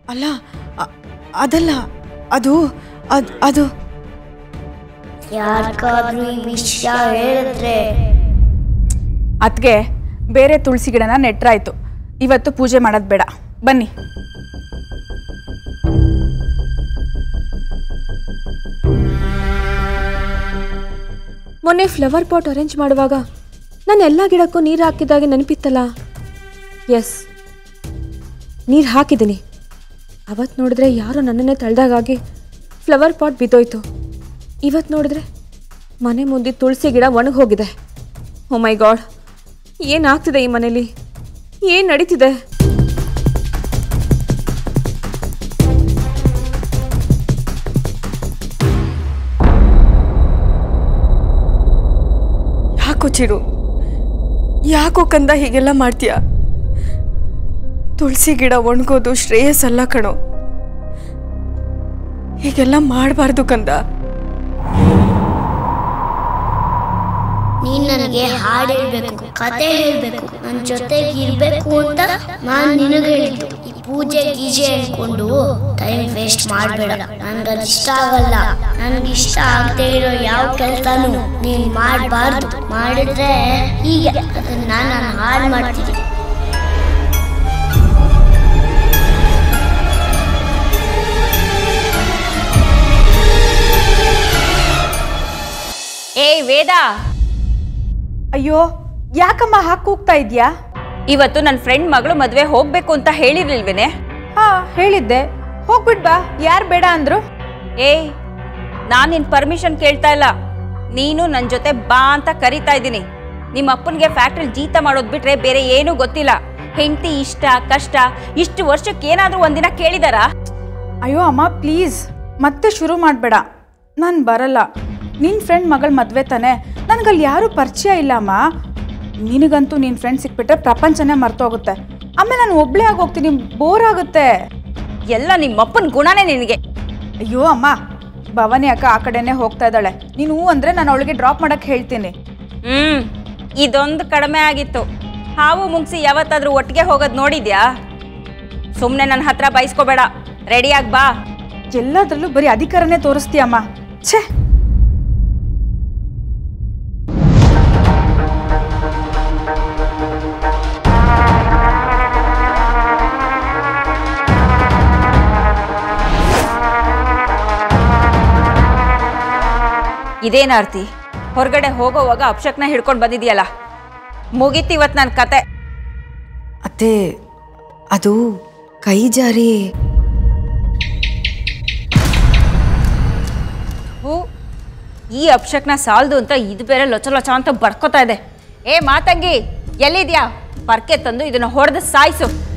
ಅಲ್ಲ ಅ- ಅದಲ್ಲ ಅದು ಅದು ಅದು ಯಾರಿಗಾದ್ರೂ ಈ ವಿಷಯ ಹೇಳಿದ್ರೆ ಅದಕ್ಕೆ ಬೇರೆ ತುಳಸಿ ಗಿಡನ ನೆಟ್ರಾಯ್ತು ಇವತ್ತು ಪೂಜೆ ಮಾಡೋದು ಬೇಡ ಬನ್ನಿ ಮೊನ್ನೆ ಫ್ಲವರ್ ಪಾಟ್ ಅರೇಂಜ್ ಮಾಡುವಾಗ ನಾನು ಎಲ್ಲ ಗಿಡಕ್ಕೂ ನೀರು ಹಾಕಿದಾಗೆ ನೆನಪಿತ್ತಲ್ಲ ಎಸ್ ನೀರು ಹಾಕಿದ್ದೀನಿ ಅವತ್ತು ನೋಡಿದ್ರೆ ಯಾರೋ ನನ್ನನ್ನೇ ತಳ್ದಾಗಾಗಿ ಫ್ಲವರ್ ಪಾಟ್ ಬಿದ್ದೋಯ್ತು ಇವತ್ತು ನೋಡಿದ್ರೆ ಮನೆ ಮುಂದೆ ತುಳಸಿ ಗಿಡ ಒಣಗಿ ಹೋಗಿದೆ ಓ ಮೈ ಗಾಡ್ ಏನಾಗ್ತಿದೆ ಈ ಮನೇಲಿ ಏನು ನಡೀತಿದೆ ಯಾಕೋ ಚಿರು ಯಾಕೋ ಕಂದ ಹೀಗೆಲ್ಲ ಮಾಡ್ತೀಯ ತುಳಸಿ ಗಿಡ ಒಣಗೋದು ಶ್ರೇಯಸ್ಸಲ್ಲ ಕಣೋ ಹೀಗೆಲ್ಲ ಮಾಡಬಾರ್ದು ಕಂದ ನೀನ್ ನನಗೆ ಹಾಡು ಹೇಳ್ಬೇಕು ಕತೆ ಹೇಳ್ಬೇಕು ನನ್ನ ಜೊತೆಗೆ ಇರ್ಬೇಕು ಅಂತ ನಾನ್ ನಿನಗೆ ಹೇಳಿದ್ದು ಈ ಪೂಜೆ ಗೀಜೆ ಅನ್ಕೊಂಡು ಟೈಮ್ ವೇಸ್ಟ್ ಮಾಡಬೇಡ ನನ್ಗದು ಇಷ್ಟ ಆಗಲ್ಲ ನನ್ಗೆ ಇಷ್ಟ ಆಗದೆ ಇರೋ ಯಾವ ಕೆಲಸನೂ ನೀನ್ ಮಾಡಬಾರ್ದು ಮಾಡಿದ್ರೆ ಹೀಗೆ ಅದನ್ನ ನಾನು ಹಾಳು ಮಾಡ್ತೀನಿ ಏಯ್ ವೇದ ಅಯ್ಯೋ ಯಾಕಮ್ಮ ಹಾಕ್ ಕೂಗ್ತಾ ಇದ್ಯಾ ಇವತ್ತು ನನ್ನ ಫ್ರೆಂಡ್ ಮಗಳು ಮದುವೆ ಹೋಗ್ಬೇಕು ಅಂತ ಹೇಳಿರ್ಲಿಲ್ವೇನೆ ಹಾ ಹೇಳಿದ್ದೆ ಹೋಗ್ಬಿಟ್ ಬಾ ಯಾರು ಬೇಡ ಅಂದ್ರು ಏಯ್ ನಾನು ನಿನ್ ಪರ್ಮಿಷನ್ ಕೇಳ್ತಾ ಇಲ್ಲ ನೀನು ನನ್ನ ಜೊತೆ ಬಾ ಅಂತ ಕರಿತಾ ಇದ್ದೀನಿ ನಿಮ್ಮ ಅಪ್ಪನಿಗೆ ಫ್ಯಾಕ್ಟ್ರಿ ಜೀತ ಮಾಡೋದ್ ಬಿಟ್ರೆ ಬೇರೆ ಏನೂ ಗೊತ್ತಿಲ್ಲ ಹೆಂಡತಿ ಇಷ್ಟ ಕಷ್ಟ ಇಷ್ಟು ವರ್ಷಕ್ಕೆ ಏನಾದ್ರೂ ಒಂದಿನ ಕೇಳಿದಾರಾ ಅಯ್ಯೋ ಅಮ್ಮ ಪ್ಲೀಸ್ ಮತ್ತೆ ಶುರು ಮಾಡಬೇಡ ನಾನು ಬರಲ್ಲ ನಿನ್ನ ಫ್ರೆಂಡ್ ಮಗಳ ಮದುವೆ ತಾನೆ ನನಗಲ್ಲಿ ಯಾರೂ ಪರಿಚಯ ಇಲ್ಲ ಅಮ್ಮ ನಿನಗಂತೂ ನಿನ್ನ ಫ್ರೆಂಡ್ ಸಿಕ್ಬಿಟ್ರೆ ಪ್ರಪಂಚನೇ ಮರ್ತೋಗುತ್ತೆ ಆಮೇಲೆ ನಾನು ಒಬ್ಳೇ ಆಗಿ ಹೋಗ್ತೀನಿ ಬೋರ್ ಆಗುತ್ತೆ ಎಲ್ಲ ನಿಮ್ಮಪ್ಪನ ಗುಣನೇ ನಿನಗೆ ಅಯ್ಯೋ ಅಮ್ಮ ಭವಾನಿ ಅಕ್ಕ ಆ ಕಡೆನೇ ಹೋಗ್ತಾ ಇದ್ದಾಳೆ ನೀನು ಹೂ ಅಂದರೆ ನಾನು ಅವಳಿಗೆ ಡ್ರಾಪ್ ಮಾಡಕ್ಕೆ ಹೇಳ್ತೀನಿ ಹ್ಮ್ ಇದೊಂದು ಕಡಿಮೆ ಆಗಿತ್ತು ಹಾವು ಮುಂಗ್ಸಿ ಯಾವತ್ತಾದ್ರೂ ಒಟ್ಟಿಗೆ ಹೋಗೋದು ನೋಡಿದ್ಯಾ ಸುಮ್ಮನೆ ನನ್ನ ಹತ್ರ ಬೈಸ್ಕೋಬೇಡ ರೆಡಿಯಾಗಿ ಬಾ ಎಲ್ಲದರಲ್ಲೂ ಬರೀ ಅಧಿಕಾರನೇ ತೋರಿಸ್ತೀಯಮ್ಮ ಛೇ ಇದೇನಾರ್ತಿ ಹೊರಗಡೆ ಹೋಗೋವಾಗ ಅಪ್ಶಕ್ನ ಹಿಡ್ಕೊಂಡು ಬಂದಿದ್ಯಲ್ಲ ಮುಗೀತು ಇವತ್ತು ನನ್ನ ಕತೆ ಅತ್ತೆ ಅದು ಕೈ ಜಾರಿ ಹೂ ಈ ಅಪ್ಶಕ್ನ ಸಾಲದು ಅಂತ ಇದು ಬೇರೆ ಲೊಚ ಲೊಚ ಅಂತ ಬಡ್ಕೋತಾ ಇದೆ ಏ ಮಾತಂಗಿ ಎಲ್ಲಿದ್ಯಾ ಪರ್ಕೆ ತಂದು ಇದನ್ನ ಹೊಡೆದು ಸಾಯಿಸು